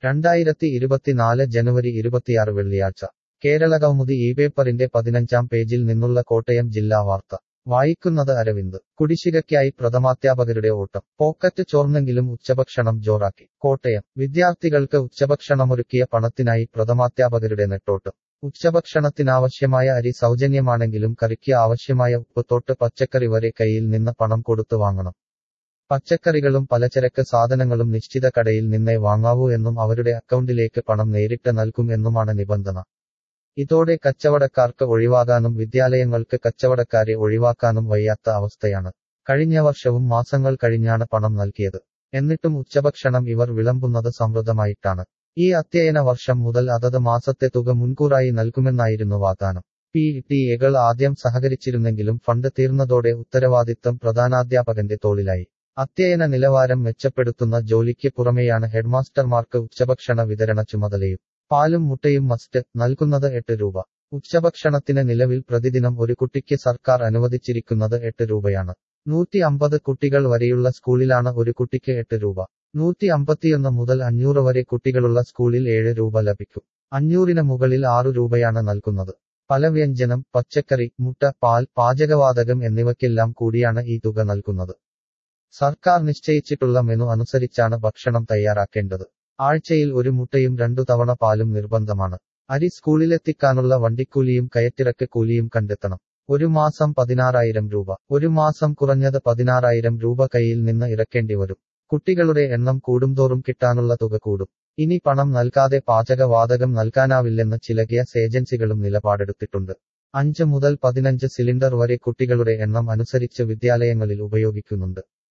രണ്ടായിരത്തി ഇരുപത്തിനാല് ജനുവരി ഇരുപത്തിയാറ് വെള്ളിയാഴ്ച കേരളകൗമുദി ഈ പേപ്പറിന്റെ പതിനഞ്ചാം പേജിൽ നിന്നുള്ള കോട്ടയം ജില്ലാ വാർത്ത വായിക്കുന്നത് അരവിന്ദ് കുടിശ്ശികയ്ക്കായി പ്രഥമാധ്യാപകരുടെ ഓട്ടം പോക്കറ്റ് ചോർന്നെങ്കിലും ഉച്ചഭക്ഷണം ജോറാക്കി കോട്ടയം വിദ്യാർത്ഥികൾക്ക് ഉച്ചഭക്ഷണമൊരുക്കിയ പണത്തിനായി പ്രഥമാധ്യാപകരുടെ നെട്ടോട്ടം ഉച്ചഭക്ഷണത്തിനാവശ്യമായ അരി സൗജന്യമാണെങ്കിലും കറിക്ക് ആവശ്യമായ ഉപ്പ് തൊട്ട് പച്ചക്കറി വരെ കയ്യിൽ നിന്ന് പണം കൊടുത്തു വാങ്ങണം പച്ചക്കറികളും പലചരക്ക് സാധനങ്ങളും നിശ്ചിത കടയിൽ നിന്നേ വാങ്ങാവൂ എന്നും അവരുടെ അക്കൗണ്ടിലേക്ക് പണം നേരിട്ട് നൽകും എന്നുമാണ് നിബന്ധന ഇതോടെ കച്ചവടക്കാർക്ക് ഒഴിവാകാനും വിദ്യാലയങ്ങൾക്ക് കച്ചവടക്കാരെ ഒഴിവാക്കാനും വയ്യാത്ത അവസ്ഥയാണ് കഴിഞ്ഞ വർഷവും മാസങ്ങൾ കഴിഞ്ഞാണ് പണം നൽകിയത് എന്നിട്ടും ഉച്ചഭക്ഷണം ഇവർ വിളമ്പുന്നത് സമൃദ്ധമായിട്ടാണ് ഈ അധ്യയന വർഷം മുതൽ അതത് മാസത്തെ തുക മുൻകൂറായി നൽകുമെന്നായിരുന്നു വാഗ്ദാനം പി ടി എകൾ ആദ്യം സഹകരിച്ചിരുന്നെങ്കിലും ഫണ്ട് തീർന്നതോടെ ഉത്തരവാദിത്തം പ്രധാനാധ്യാപകന്റെ തോളിലായി അധ്യയന നിലവാരം മെച്ചപ്പെടുത്തുന്ന ജോലിക്ക് പുറമെയാണ് ഹെഡ്മാസ്റ്റർമാർക്ക് ഉച്ചഭക്ഷണ വിതരണ ചുമതലയും പാലും മുട്ടയും മസ്റ്റ് നൽകുന്നത് എട്ട് രൂപ ഉച്ചഭക്ഷണത്തിന് നിലവിൽ പ്രതിദിനം ഒരു കുട്ടിക്ക് സർക്കാർ അനുവദിച്ചിരിക്കുന്നത് എട്ട് രൂപയാണ് നൂറ്റി അമ്പത് കുട്ടികൾ വരെയുള്ള സ്കൂളിലാണ് ഒരു കുട്ടിക്ക് എട്ട് രൂപ നൂറ്റി അമ്പത്തിയൊന്ന് മുതൽ അഞ്ഞൂറ് വരെ കുട്ടികളുള്ള സ്കൂളിൽ ഏഴ് രൂപ ലഭിക്കും അഞ്ഞൂറിന് മുകളിൽ ആറു രൂപയാണ് നൽകുന്നത് പല വ്യഞ്ജനം പച്ചക്കറി മുട്ട പാൽ പാചകവാതകം എന്നിവയ്ക്കെല്ലാം കൂടിയാണ് ഈ തുക നൽകുന്നത് സർക്കാർ നിശ്ചയിച്ചിട്ടുള്ള മെനു അനുസരിച്ചാണ് ഭക്ഷണം തയ്യാറാക്കേണ്ടത് ആഴ്ചയിൽ ഒരു മുട്ടയും രണ്ടു തവണ പാലും നിർബന്ധമാണ് അരി സ്കൂളിലെത്തിക്കാനുള്ള വണ്ടിക്കൂലിയും കയറ്റിറക്ക് കൂലിയും കണ്ടെത്തണം ഒരു മാസം പതിനാറായിരം രൂപ ഒരു മാസം കുറഞ്ഞത് പതിനാറായിരം രൂപ കയ്യിൽ നിന്ന് ഇറക്കേണ്ടി വരും കുട്ടികളുടെ എണ്ണം കൂടുംതോറും കിട്ടാനുള്ള തുക കൂടും ഇനി പണം നൽകാതെ പാചകവാതകം നൽകാനാവില്ലെന്ന് ചില ഗ്യാസ് ഏജൻസികളും നിലപാടെടുത്തിട്ടുണ്ട് അഞ്ച് മുതൽ പതിനഞ്ച് സിലിണ്ടർ വരെ കുട്ടികളുടെ എണ്ണം അനുസരിച്ച് വിദ്യാലയങ്ങളിൽ ഉപയോഗിക്കുന്നുണ്ട്